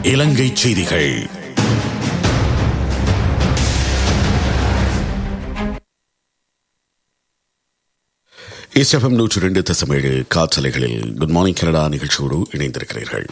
இலங்கை செய்திகள் இஸ்எஃப்எம் நூற்றி ரெண்டு தசமேழு காற்றலைகளில் குட் மார்னிங் கனடா நிகழ்ச்சியோடு இணைந்திருக்கிறீர்கள்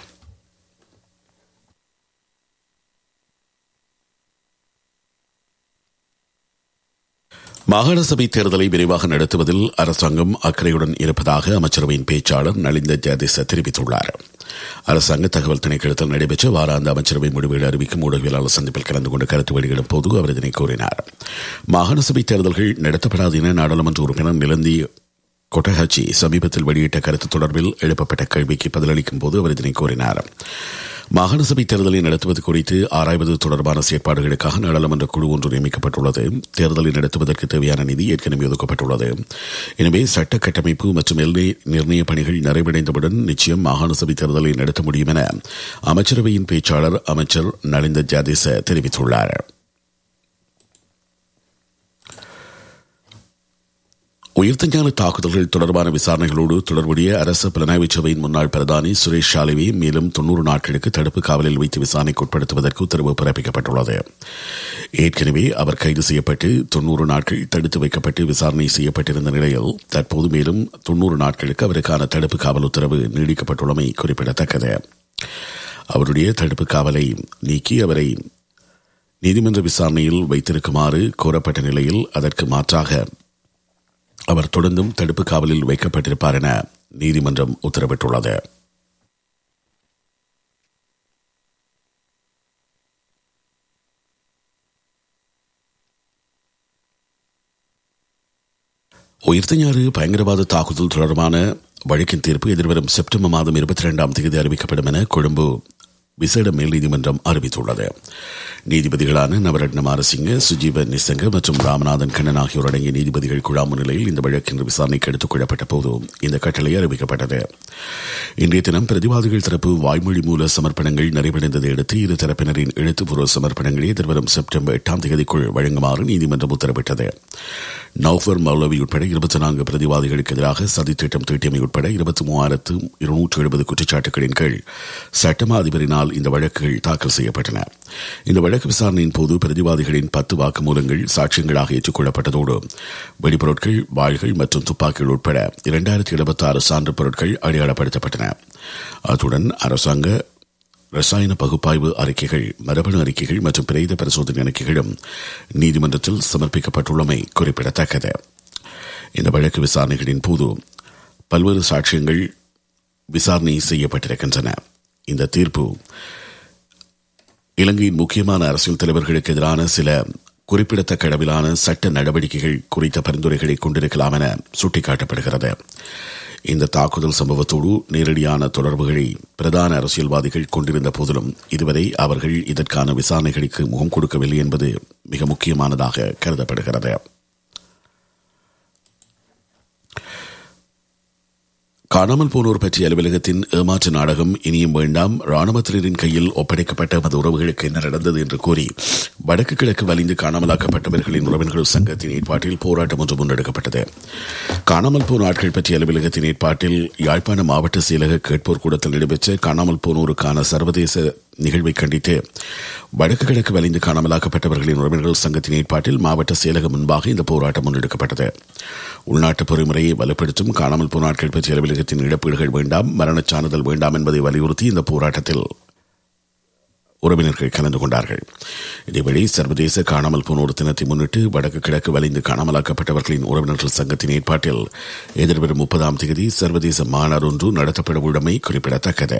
மாகாண சபை தேர்தலை விரைவாக நடத்துவதில் அரசாங்கம் அக்கறையுடன் இருப்பதாக அமைச்சரவையின் பேச்சாளர் நலிந்த ஜெயதிச தெரிவித்துள்ளார் அரசாங்க தகவல் திணைக்களத்தில் நடைபெற்ற வாராந்த அமைச்சரவை முடிவுகளை அறிவிக்கும் ஊடகவியலாளர் சந்திப்பில் கலந்து கொண்டு கருத்து வெளியிடும் போது அவர் இதனை கூறினார் மாகாண சபை தேர்தல்கள் நடத்தப்படாது என நாடாளுமன்ற உறுப்பினர் நிலந்தி கொட்டஹாச்சி சமீபத்தில் வெளியிட்ட கருத்து தொடர்பில் எழுப்பப்பட்ட கேள்விக்கு பதிலளிக்கும் போது அவர் இதனை கூறினார் மாகாண சபை தேர்தலை நடத்துவது குறித்து ஆராய்வது தொடர்பான செயற்பாடுகளுக்காக நாடாளுமன்ற குழு ஒன்று நியமிக்கப்பட்டுள்ளது தேர்தலை நடத்துவதற்கு தேவையான நிதி ஏற்கனவே ஒதுக்கப்பட்டுள்ளது எனவே சட்ட கட்டமைப்பு மற்றும் எல்லை நிர்ணய பணிகள் நிறைவடைந்தவுடன் நிச்சயம் மாகாண சபை தேர்தலை நடத்த முடியும் என அமைச்சரவையின் பேச்சாளர் அமைச்சர் நலிந்த ஜாதேச தெரிவித்துள்ளார் உயிர்த்தஞான தாக்குதல்கள் தொடர்பான விசாரணைகளோடு தொடர்புடைய அரசு புலனாய்வு சபையின் முன்னாள் பிரதானி சுரேஷ் ஷாலிவை மேலும் தொன்னூறு நாட்களுக்கு தடுப்பு காவலில் வைத்து விசாரணைக்கு உட்படுத்துவதற்கு உத்தரவு பிறப்பிக்கப்பட்டுள்ளது ஏற்கனவே அவர் கைது செய்யப்பட்டு தொன்னூறு நாட்கள் தடுத்து வைக்கப்பட்டு விசாரணை செய்யப்பட்டிருந்த நிலையில் தற்போது மேலும் தொன்னூறு நாட்களுக்கு அவருக்கான தடுப்பு காவல் உத்தரவு நீடிக்கப்பட்டுள்ளமை குறிப்பிடத்தக்கது அவருடைய தடுப்பு காவலை நீக்கி அவரை நீதிமன்ற விசாரணையில் வைத்திருக்குமாறு கோரப்பட்ட நிலையில் அதற்கு மாற்றாக அவர் தொடர்ந்தும் தடுப்பு காவலில் வைக்கப்பட்டிருப்பார் என நீதிமன்றம் உத்தரவிட்டுள்ளது உயிர்த்தஞாறு பயங்கரவாத தாக்குதல் தொடர்பான வழக்கின் தீர்ப்பு எதிர்வரும் செப்டம்பர் மாதம் இருபத்தி இரண்டாம் தேதி அறிவிக்கப்படும் என கொழும்பு விசேட மேல் நீதிமன்றம் அறிவித்துள்ளது நீதிபதிகளான நவரட்ன மாரசிங்க சுஜீவ நிசங்க மற்றும் ராமநாதன் கண்ணன் ஆகியோர் அடங்கிய நீதிபதிகள் குழா முன்னிலையில் இந்த வழக்கின் விசாரணைக்கு எடுத்துக் கொள்ளப்பட்ட போது இந்த கட்டளை அறிவிக்கப்பட்டது இன்றைய தினம் பிரதிவாதிகள் தரப்பு வாய்மொழி மூல சமர்ப்பணங்கள் நிறைவடைந்ததை அடுத்து இரு தரப்பினரின் எழுத்துப்பூர்வ சமர்ப்பணங்களை எதிர்வரும் செப்டம்பர் எட்டாம் தேதிக்குள் வழங்குமாறு நீதிமன்றம் உத்தரவிட்டது நௌஃபர் மௌலவி உட்பட இருபத்தி நான்கு பிரதிவாதிகளுக்கு எதிராக சதித்திட்டம் தீட்டியமை உட்பட இருபத்தி மூவாயிரத்து இருநூற்று எழுபது குற்றச்சாட்டுகளின் கீழ் சட்டமா அதிபரினால் இந்த வழக்குகள் தாக்கல் செய்யப்பட்டன இந்த வழக்கு விசாரணையின் போது பிரதிவாதிகளின் பத்து வாக்குமூலங்கள் சாட்சியங்களாக ஏற்றுக்கொள்ளப்பட்டதோடு வெடிபொருட்கள் வாள்கள் மற்றும் துப்பாக்கிகள் உட்பட இரண்டாயிரத்தி எழுபத்தி ஆறு சான்று பொருட்கள் அடையாளப்படுத்தப்பட்டன அத்துடன் அரசாங்க ரசாயன பகுப்பாய்வு அறிக்கைகள் மரபணு அறிக்கைகள் மற்றும் பிரேத பரிசோதனை அறிக்கைகளும் நீதிமன்றத்தில் சமர்ப்பிக்கப்பட்டுள்ளமை குறிப்பிடத்தக்கது இந்த வழக்கு விசாரணைகளின் போது பல்வேறு சாட்சியங்கள் விசாரணை செய்யப்பட்டிருக்கின்றன இந்த தீர்ப்பு இலங்கையின் முக்கியமான அரசியல் தலைவர்களுக்கு எதிரான சில குறிப்பிடத்தக்க அளவிலான சட்ட நடவடிக்கைகள் குறித்த பரிந்துரைகளை கொண்டிருக்கலாம் என சுட்டிக்காட்டப்படுகிறது இந்த தாக்குதல் சம்பவத்தோடு நேரடியான தொடர்புகளை பிரதான அரசியல்வாதிகள் கொண்டிருந்த போதிலும் இதுவரை அவர்கள் இதற்கான விசாரணைகளுக்கு முகம் கொடுக்கவில்லை என்பது மிக முக்கியமானதாக கருதப்படுகிறது காணாமல் போனோர் பற்றிய அலுவலகத்தின் ஏமாற்று நாடகம் இனியும் வேண்டாம் ராணுவத்தினரின் கையில் ஒப்படைக்கப்பட்ட நமது உறவுகளுக்கு என்ன நடந்தது என்று கூறி வடக்கு கிழக்கு வலிந்து காணாமலாக்கப்பட்டவர்களின் உறவினர்கள் சங்கத்தின் ஏற்பாட்டில் போராட்டம் ஒன்று முன்னெடுக்கப்பட்டது காணாமல் போன ஆட்கள் பற்றிய அலுவலகத்தின் ஏற்பாட்டில் யாழ்ப்பாண மாவட்ட செயலக கேட்போர் கூடத்தில் நடைபெற்ற காணாமல் போனோருக்கான சர்வதேச நிகழ்வை கண்டித்து வடக்கு கிழக்கு வலிந்து காணாமலாக்கப்பட்டவர்களின் உறவினர்கள் சங்கத்தின் ஏற்பாட்டில் மாவட்ட செயலகம் முன்பாக இந்த போராட்டம் முன்னெடுக்கப்பட்டது உள்நாட்டு பொறிமுறையை வலுப்படுத்தும் காணாமல் போன ஆட்கள் பற்றிய அலுவலகத்தின் இழப்பீடுகள் வேண்டாம் மரணச் சான்றிதழ் வேண்டாம் என்பதை வலியுறுத்தி இந்த போராட்டத்தில் உறவினர்கள் கலந்து கொண்டார்கள் இதேவழி சர்வதேச காணாமல் போனோர் தினத்தை முன்னிட்டு வடக்கு கிழக்கு வலிந்து காணாமலாக்கப்பட்டவர்களின் உறவினர்கள் சங்கத்தின் ஏற்பாட்டில் எதிர்வரும் முப்பதாம் தேதி சர்வதேச மாநாடு ஒன்று நடத்தப்பட உள்ளமை குறிப்பிடத்தக்கது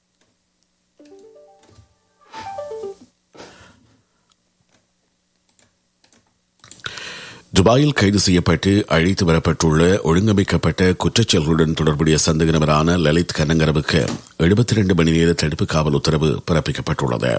துபாயில் கைது செய்யப்பட்டு அழைத்து வரப்பட்டுள்ள ஒழுங்கமைக்கப்பட்ட குற்றச்செயல்களுடன் தொடர்புடைய சந்தேக நபரான லலித் கனங்கரவுக்கு எழுபத்தி இரண்டு மணி நேர தடுப்பு காவல் உத்தரவு பிறப்பிக்கப்பட்டுள்ளது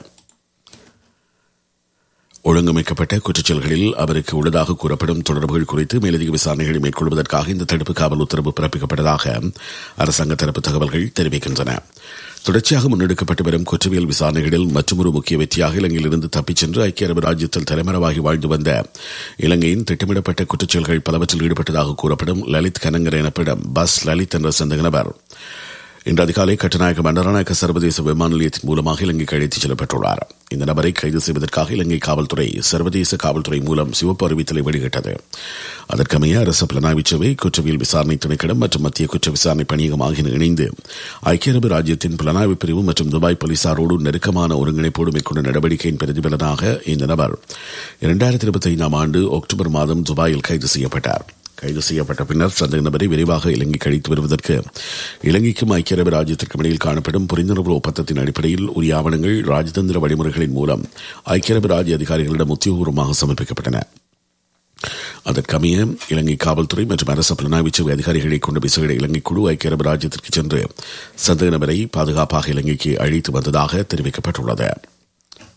ஒழுங்கமைக்கப்பட்ட குற்றச்செயல்களில் அவருக்கு உள்ளதாக கூறப்படும் தொடர்புகள் குறித்து மேலதிக விசாரணைகளை மேற்கொள்வதற்காக இந்த தடுப்பு காவல் உத்தரவு பிறப்பிக்கப்பட்டதாக அரசாங்க தரப்பு தகவல்கள் தெரிவிக்கின்றன தொடர்ச்சியாக முன்னெடுக்கப்பட்டு வரும் குற்றவியல் விசாரணைகளில் மற்றொரு முக்கிய வெற்றியாக இலங்கையிலிருந்து தப்பிச் சென்று ஐக்கிய அரபு ராஜ்யத்தில் தலைமறைவாகி வாழ்ந்து வந்த இலங்கையின் திட்டமிடப்பட்ட குற்றச்செயல்கள் பலவற்றில் ஈடுபட்டதாக கூறப்படும் லலித் கனங்கர் எனப்படும் பஸ் லலித் என்ற சந்தக நபர் இன்று அதிகாலை கட்டநாயக்க மண்டரநாயக்க சர்வதேச விமான நிலையத்தின் மூலமாக இலங்கைக்கு அழைத்துச் செல்லப்பட்டுள்ளார் இந்த நபரை கைது செய்வதற்காக இலங்கை காவல்துறை சர்வதேச காவல்துறை மூலம் சிவப்பு அறிவித்தலை வெளியிட்டது அதற்கமைய அரசு புலனாய்வு சேவை குற்றவியல் விசாரணை திணைக்களம் மற்றும் மத்திய குற்ற விசாரணை பணியகம் ஆகியன இணைந்து ஐக்கிய அரபு ராஜ்யத்தின் புலனாய்வு பிரிவு மற்றும் துபாய் போலீசாரோடு நெருக்கமான ஒருங்கிணைப்போடு மேற்கொண்ட நடவடிக்கையின் பிரதிபலனாக இந்த நபர் இரண்டாயிரத்தி இருபத்தி ஐந்தாம் ஆண்டு அக்டோபர் மாதம் துபாயில் கைது செய்யப்பட்டார் கைது செய்யப்பட்ட பின்னர் சந்தேக நபரை விரைவாக இலங்கை கழித்து வருவதற்கு இலங்கைக்கும் ஐக்கிய அரபு ராஜ்யத்திற்கும் இடையில் காணப்படும் புரிந்துணர்வு ஒப்பந்தத்தின் அடிப்படையில் உரிய ஆவணங்கள் ராஜதந்திர வழிமுறைகளின் மூலம் ஐக்கிய அரபு ராஜ்ய அதிகாரிகளிடம் உத்தியோகபூர்வமாக சமர்ப்பிக்கப்பட்டன அதற்கமைய இலங்கை காவல்துறை மற்றும் அரசு புலனாய்வு சேவை அதிகாரிகளை கொண்ட விசேட இலங்கை குழு ஐக்கிய அரபு ராஜ்யத்திற்கு சென்று சந்தேக நபரை பாதுகாப்பாக இலங்கைக்கு அழைத்து வந்ததாக தெரிவிக்கப்பட்டுள்ளது